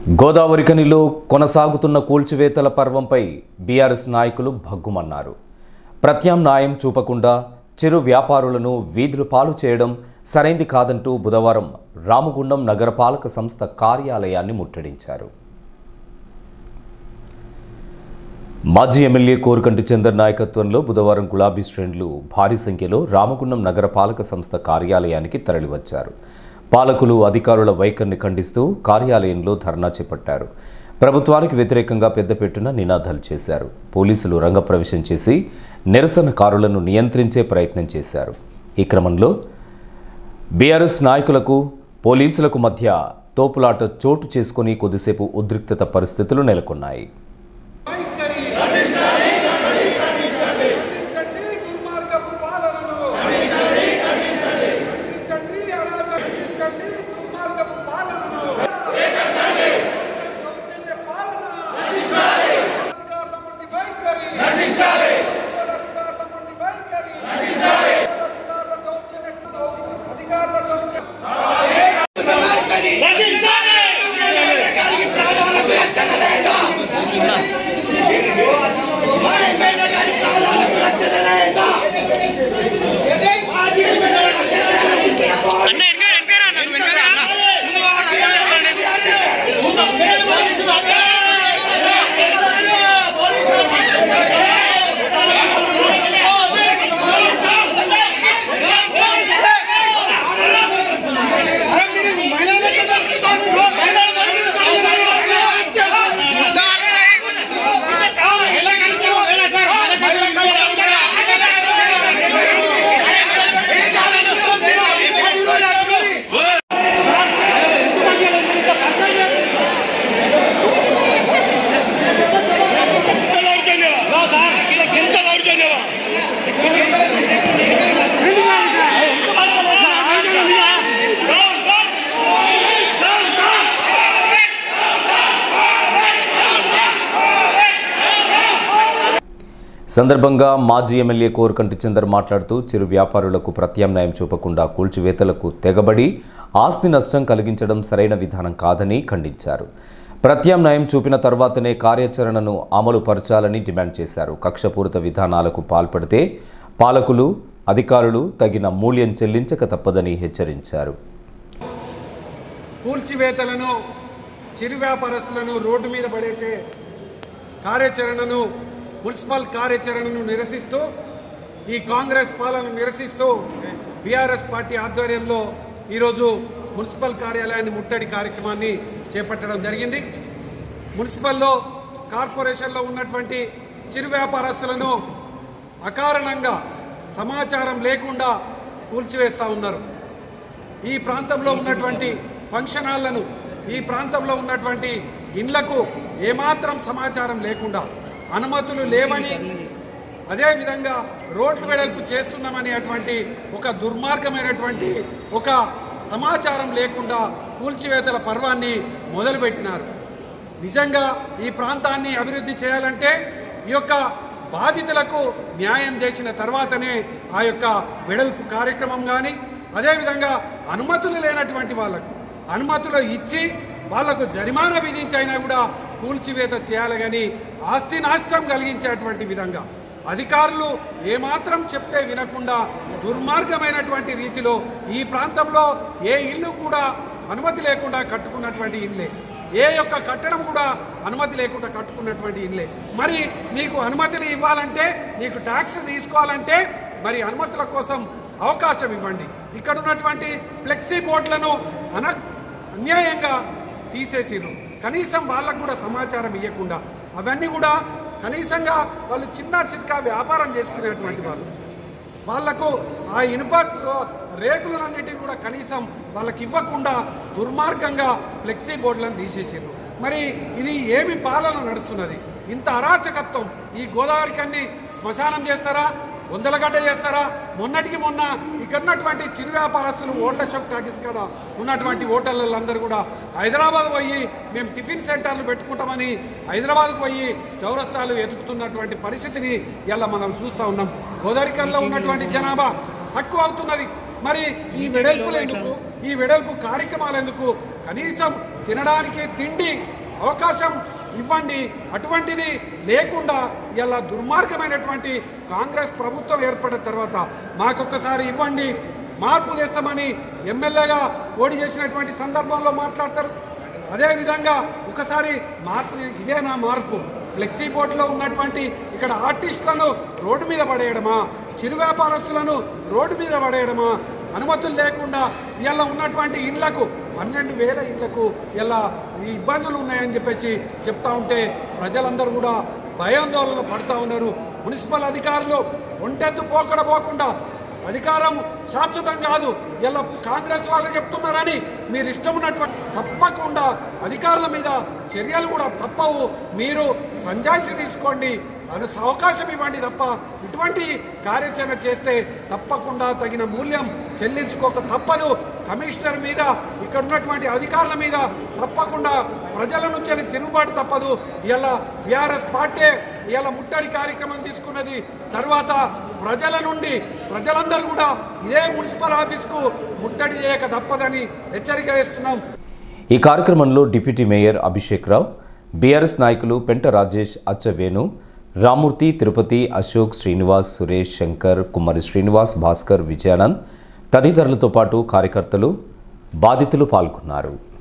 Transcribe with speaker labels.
Speaker 1: గోదావరి కనిలో కొనసాగుతున్న కూల్చివేతల పర్వంపై బీఆర్ఎస్ నాయకులు భగ్గుమన్నారు ప్రత్యామ్నాయం చూపకుండా చిరు వ్యాపారులను వీధులు పాలు చేయడం సరైంది కాదంటూ బుధవారం రామగుండం నగరపాలక సంస్థ కార్యాలయాన్ని ముట్టడించారు మాజీ ఎమ్మెల్యే కోరుకంటి చందర్ నాయకత్వంలో బుధవారం గులాబీ శ్రేణులు భారీ సంఖ్యలో రామగుండం నగరపాలక సంస్థ కార్యాలయానికి తరలివచ్చారు పాలకులు అధికారుల వైఖరిని ఖండిస్తూ కార్యాలయంలో ధర్నా చేపట్టారు ప్రభుత్వానికి వ్యతిరేకంగా పెద్దపెట్టున నినాదాలు చేశారు పోలీసులు రంగప్రవేశం చేసి నిరసనకారులను నియంత్రించే ప్రయత్నం చేశారు ఈ క్రమంలో బీఆర్ఎస్ నాయకులకు పోలీసులకు మధ్య తోపులాట చోటు చేసుకుని కొద్దిసేపు ఉద్రిక్తత పరిస్థితులు నెలకొన్నాయి
Speaker 2: ఖండించండి దుర్మార్గపు పాలనను ఖండించండి అరాజక ఖండించండి దుర్మార్గపు పాలనను దౌర్జన్య పాలన అధికారుల నుండి వైఖరి అధికారుల నుండి వైఖరి అధికారుల దౌర్జన్య అధికారుల దౌర్జన్య
Speaker 3: అన్న వెనకాల వెనకాల అన్న నువ్వు వెనకాల అన్న ముందు ఎంత దౌర్జన్యమా
Speaker 1: సందర్భంగా మాజీ ఎమ్మెల్యే కోరకంటి చందర్ మాట్లాడుతూ చిరు వ్యాపారులకు ప్రత్యామ్నాయం చూపకుండా కూల్చివేతలకు తెగబడి ఆస్తి నష్టం కలిగించడం సరైన విధానం కాదని ఖండించారు ప్రత్యామ్నాయం చూపిన తర్వాతనే కార్యాచరణను అమలు పరచాలని డిమాండ్ చేశారు కక్షపూరిత విధానాలకు పాల్పడితే పాలకులు అధికారులు తగిన మూల్యం చెల్లించక తప్పదని హెచ్చరించారు
Speaker 2: కూల్చివేతలను చిరు వ్యాపారస్తులను రోడ్డు మీద పడేసే కార్యాచరణను మున్సిపల్ కార్యాచరణను నిరసిస్తూ ఈ కాంగ్రెస్ పాలన నిరసిస్తూ బీఆర్ఎస్ పార్టీ ఆధ్వర్యంలో ఈరోజు మున్సిపల్ కార్యాలయాన్ని ముట్టడి కార్యక్రమాన్ని చేపట్టడం జరిగింది మున్సిపల్లో కార్పొరేషన్లో ఉన్నటువంటి చిరు వ్యాపారస్తులను అకారణంగా సమాచారం లేకుండా కూల్చివేస్తూ ఉన్నారు ఈ ప్రాంతంలో ఉన్నటువంటి ఫంక్షన్ హాళ్లను ఈ ప్రాంతంలో ఉన్నటువంటి ఇండ్లకు ఏమాత్రం సమాచారం లేకుండా అనుమతులు లేవని అదేవిధంగా రోడ్లు వెడల్పు చేస్తున్నామని అటువంటి ఒక దుర్మార్గమైనటువంటి ఒక సమాచారం లేకుండా కూల్చివేతల పర్వాన్ని మొదలుపెట్టినారు నిజంగా ఈ ప్రాంతాన్ని అభివృద్ధి చేయాలంటే ఈ యొక్క బాధితులకు న్యాయం చేసిన తర్వాతనే ఆ యొక్క వెడల్పు కార్యక్రమం కానీ అదేవిధంగా అనుమతులు లేనటువంటి వాళ్ళకు అనుమతులు ఇచ్చి వాళ్లకు జరిమానా విధించైనా కూడా కూల్చివేత చేయాలి కానీ ఆస్తి నష్టం కలిగించేటువంటి విధంగా అధికారులు ఏమాత్రం చెప్తే వినకుండా దుర్మార్గమైనటువంటి రీతిలో ఈ ప్రాంతంలో ఏ ఇల్లు కూడా అనుమతి లేకుండా కట్టుకున్నటువంటి ఇల్లే ఏ యొక్క కట్టడం కూడా అనుమతి లేకుండా కట్టుకున్నటువంటి ఇల్లే మరి నీకు అనుమతులు ఇవ్వాలంటే నీకు ట్యాక్స్ తీసుకోవాలంటే మరి అనుమతుల కోసం అవకాశం ఇవ్వండి ఇక్కడ ఉన్నటువంటి ఫ్లెక్సీ బోర్డులను అన అన్యాయంగా తీసేసిరు కనీసం వాళ్ళకు కూడా సమాచారం ఇవ్వకుండా అవన్నీ కూడా కనీసంగా వాళ్ళు చిన్న చిత్కా వ్యాపారం చేసుకునేటువంటి వాళ్ళు వాళ్లకు ఆ ఇనుప రేకులన్నిటిని కూడా కనీసం వాళ్ళకి ఇవ్వకుండా దుర్మార్గంగా ఫ్లెక్సీ బోర్డులను తీసేసారు మరి ఇది ఏమి పాలన నడుస్తున్నది ఇంత అరాచకత్వం ఈ గోదావరి కన్ని శ్మశానం చేస్తారా వందలగడ్డ చేస్తారా మొన్నటికి మొన్న ఇక్కడ ఉన్నటువంటి చిరు వ్యాపారస్తులు ఓట్ల షాప్ టాకీస్ కాడ ఉన్నటువంటి హోటళ్ళందరూ కూడా హైదరాబాద్ పోయి మేము టిఫిన్ సెంటర్లు పెట్టుకుంటామని హైదరాబాద్కు పోయి చౌరస్తాలు ఎదుగుతున్నటువంటి పరిస్థితిని ఇలా మనం చూస్తూ ఉన్నాం గోదావరికల్లో ఉన్నటువంటి జనాభా తక్కువ అవుతున్నది మరి ఈ వెడల్పులు ఎందుకు ఈ వెడల్పు కార్యక్రమాలు ఎందుకు కనీసం తినడానికి తిండి అవకాశం ఇవ్వండి అటువంటిది లేకుండా ఇలా దుర్మార్గమైనటువంటి కాంగ్రెస్ ప్రభుత్వం ఏర్పడిన తర్వాత మాకొక్కసారి ఇవ్వండి మార్పు తెస్తామని ఎమ్మెల్యేగా పోటీ చేసినటువంటి సందర్భంలో మాట్లాడతారు అదేవిధంగా ఒకసారి మార్పు ఇదే నా మార్పు ఫ్లెక్సీ బోర్డులో ఉన్నటువంటి ఇక్కడ ఆర్టిస్టులను రోడ్డు మీద పడేయడమా చిరు వ్యాపారస్తులను రోడ్డు మీద పడేయడమా అనుమతులు లేకుండా ఇలా ఉన్నటువంటి ఇళ్లకు పన్నెండు వేల ఇళ్లకు ఇలా ఈ ఇబ్బందులు ఉన్నాయని చెప్పేసి చెప్తా ఉంటే ప్రజలందరూ కూడా భయాందోళన పడుతూ ఉన్నారు మున్సిపల్ అధికారులు ఒంటెత్తు పోకడ పోకుండా అధికారం శాశ్వతం కాదు ఇలా కాంగ్రెస్ వాళ్ళు చెప్తున్నారని మీరు ఇష్టం ఉన్నటువంటి తప్పకుండా అధికారుల మీద చర్యలు కూడా తప్పవు మీరు సంజాయిషి తీసుకోండి అను అవకాశం ఇవ్వండి తప్ప ఇటువంటి కార్యాచరణ చేస్తే తప్పకుండా తగిన మూల్యం చెల్లించుకోక తప్పదు కమిషనర్ మీద ఇక్కడ ఉన్నటువంటి అధికారుల మీద తప్పకుండా ప్రజల నుంచి తిరుగుబాటు తప్పదు ఇలా బీఆర్ఎస్ పార్టీ ఇలా ముట్టడి కార్యక్రమం తీసుకున్నది తర్వాత ప్రజల నుండి ప్రజలందరూ కూడా ఇదే మున్సిపల్ ఆఫీస్కు ముట్టడి చేయక తప్పదని హెచ్చరిక చేస్తున్నాం
Speaker 1: ఈ కార్యక్రమంలో deputy mayor Abhishek Rao BRS నాయకులు పెంట రాజేష్ అచ్చవేణు రామూర్తి తిరుపతి అశోక్ శ్రీనివాస్ సురేష్ శంకర్ కుమారి శ్రీనివాస్ భాస్కర్ విజయానంద్ తదితరులతో పాటు కార్యకర్తలు బాధితులు పాల్గొన్నారు